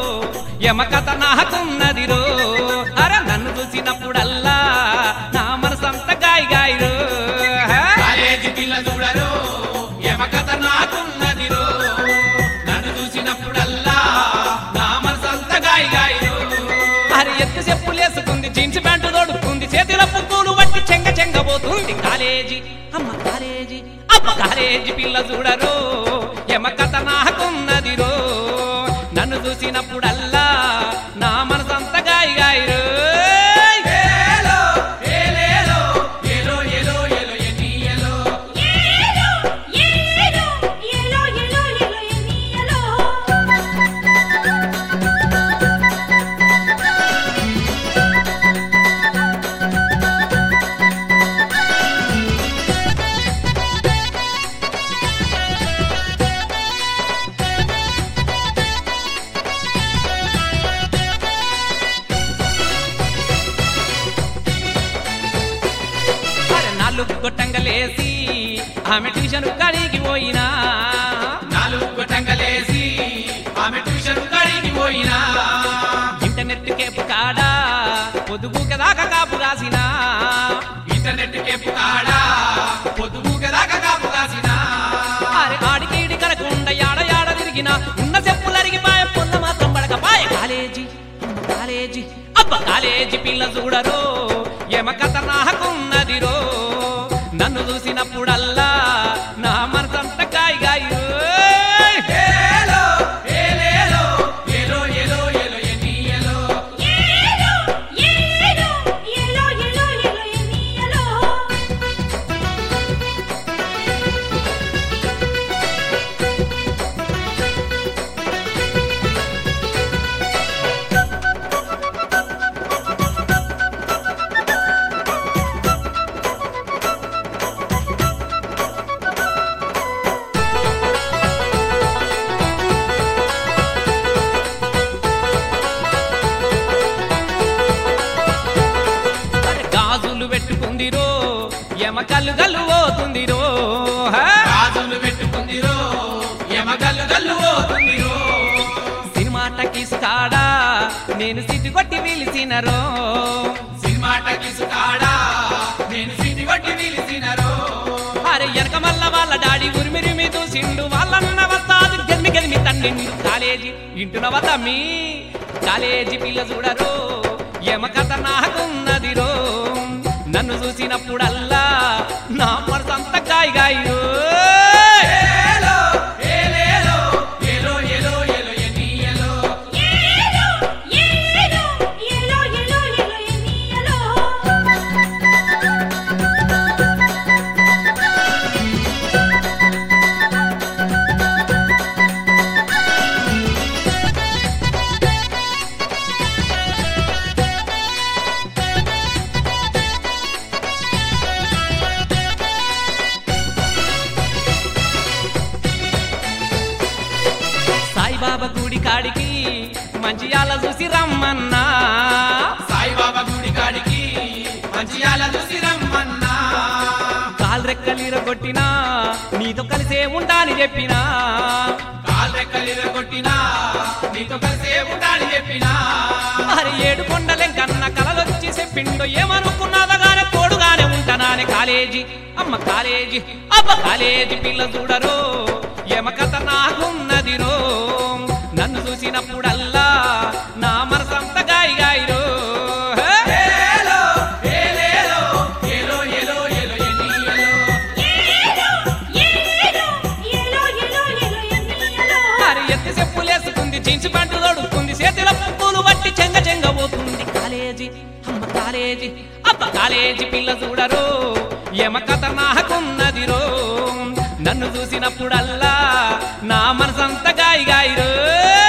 యమకథ నాకున్నదిరో అర నన్ను చూసినప్పుడల్లా నా మనసంత గాయ గాయరు కాలేజీ పిల్ల చూడరు యమకథ నాకున్నదిరో నన్ను చూసినప్పుడల్లా నా మనసంతా గాయ గాయరు అరి ఎత్తు చెప్పులేసుకుంది జీన్స్ ప్యాంటు తోడుకుంది చేతిలో పువ్వులు పట్టి చెంగ చెంగబోతుంది కాలేజీ అమ్మ కాలేజీ అమ్మ కాలేజీ పిల్ల చూడరు యమకథ నాకున్నదిరో నన్ను చూసినప్పుడల్లా నా మనసంత గాయ గాయరు ఏలో ఏలేలో ఏలో ఏలో ఏలో ఎన్ని ఏలో ఏలో ఏలో ఏలో ఏలో ఏలో ఎనియలో అరే నాలుగు గొట్టంగలేసి ఆమె ట్యూషన్ కడిగి పోయినా నాలుగు గొట్టంగలేసి ఆమె ట్యూషన్ కడిగి పోయినా ఇంటర్నెట్ కేపు కాడా పొదుగు దాకా కాపు కాసినా ఇంటర్నెట్ కేపు కాడా పొద్దుగు దాకా కాపు కాసినా అరే ఆడికి ఈడి కలకుండా యాడ యాడ తిరిగిన ఉన్న చెప్పులరిగి పాయ పొన్న మాత్రం పడక పాయ కాలేజీ అమ్మ కాలేజీ అబ్బ కాలేజీ పిల్ల చూడరో ఎమ కథ నాకున్నదిరో నన్ను చూసినప్పుడల్లా నా మనసంత గాయ గాయు ఏలో ఏలేలో ఏలో ఏలో ఏలో ఎన్ని ఏలో ఏలో ఏలో ఏలో ఏలో ఏలో ఎనియలో అరే గాజులు పెట్టుకుందిరో ఎమ కల్లు గల్లు పోతుందిరో హా? రాజులు పెట్టుకుందిరో యమగల్లు గల్లు పోతుందిరో సినిమా టకీస్ కాడా నేను సిటి కొట్టి పిలిచినరో సినిమా టకీసు కాడా నేను సిటి కొట్టి నిలిచినరో అరే వెనక మల్ల వాళ్ళ డాడీ ఉరిమిరిమి చూసిండు వాళ్ళన్న వస్తాది గెలిమి గెలిమి తండ్రిండు కాలేజీ ఇంటున వద్దమ్మి కాలేజీ పిల్ల చూడరు ఎమ కథ నాకున్నదిరో నన్ను చూసినప్పుడల్లా నా మనసంత గాయ గాయో ఏలో ఏలేలో ఏలో ఏలో ఏలో ఎన్ని ఏలో ఏలో ఏలో ఏలో ఏలో ఏలో ఎనియలో సాయిబాబా గుడి కాడికి మంచి ఆల చూసి రమ్మన్నా సాయిబాబా గుడి కాడికి మంచియాల చూసి రమ్మన్నా కాలు రెక్కలీర కొట్టినా నీతో కలిసే ఉంటాని చెప్పినా కాల్ రెక్కలు కొట్టినా నీతో కలిసే ఉంటాని చెప్పినా మరి ఏడు కొండలెం కన్న కలలొచ్చి చెప్పిండో ఏమనుకున్నదగానే తోడుగానే ఉంటానానే కాలేజీ అమ్మ కాలేజీ అబ్బ కాలేజీ పిల్ల చూడరు ఎమ కథ నాకున్నదిరో నన్ను చూసినప్పుడల్లా నా మనసంత గాయ గాయరో ఏలో ఏలేలో ఏలో ఏలో ఏలో ఎన్ని ఏలో ఏలో ఏలో ఏలో ఏలో ఎనియలో మరి ఎత్తి చెప్పులేసుకుంది జీన్స్ ప్యాంటు తొడుక్కుంది చేతిలో పువ్వులు బట్టి చెంగ చెంగ పోతుంది కాలేజీ అమ్మ కాలేజీ అబ్బ కాలేజీ పిల్ల చూడరు ఎమ కథ నాకున్నదిరో నన్ను చూసినప్పుడల్లా నా మనసంత గాయ గాయరు